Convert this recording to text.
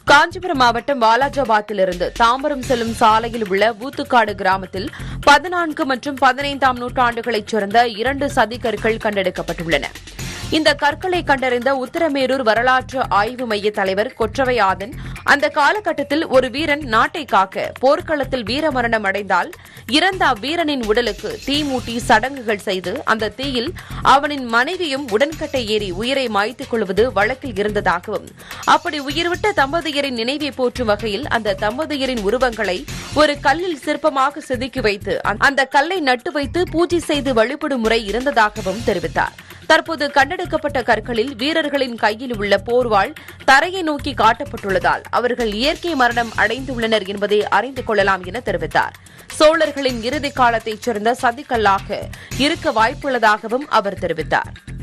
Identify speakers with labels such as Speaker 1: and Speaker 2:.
Speaker 1: காஞ்சிபுரம் மாவட்டம் வாலாஜாபாத்திலிருந்து தாம்பரம் செல்லும் சாலையில் உள்ள ஊத்துக்காடு கிராமத்தில் பதினான்கு மற்றும் பதினைந்தாம் நூற்றாண்டுகளைச் சேர்ந்த இரண்டு சதிக்கற்கள் கண்டெடுக்கப்பட்டுள்ளன இந்த கற்களை கண்டறிந்த உத்தரமேரூர் வரலாற்று ஆய்வு மைய தலைவர் கொற்றவையாதன் அந்த காலகட்டத்தில் ஒரு வீரன் நாட்டை காக்க போர்க்களத்தில் வீரமரணம் அடைந்தால் இறந்த அவ்வீரனின் உடலுக்கு தீ மூட்டி சடங்குகள் செய்து அந்த தீயில் அவனின் மனைவியும் உடன்கட்டை ஏறி உயிரை மாய்த்துக் கொள்வது வழக்கில் இருந்ததாகவும் அப்படி உயிர்விட்ட தம்பதியரின் நினைவை போற்றும் வகையில் அந்த தம்பதியரின் உருவங்களை ஒரு கல்லில் சிற்பமாக செதுக்கி வைத்து அந்த கல்லை நட்டு வைத்து பூஜை செய்து வழிபடும் முறை இருந்ததாகவும் தெரிவித்தார் தற்போது கண்டெடுக்கப்பட்ட கற்களில் வீரர்களின் கையில் உள்ள போர்வாள் தரையை நோக்கி காட்டப்பட்டுள்ளதால் அவர்கள் இயற்கை மரணம் அடைந்துள்ளனர் என்பதை அறிந்து கொள்ளலாம் என தெரிவித்தார் சோழர்களின் இறுதி காலத்தைச் சேர்ந்த சதிக்கல்லாக இருக்க வாய்ப்புள்ளதாகவும் அவர் தெரிவித்தார்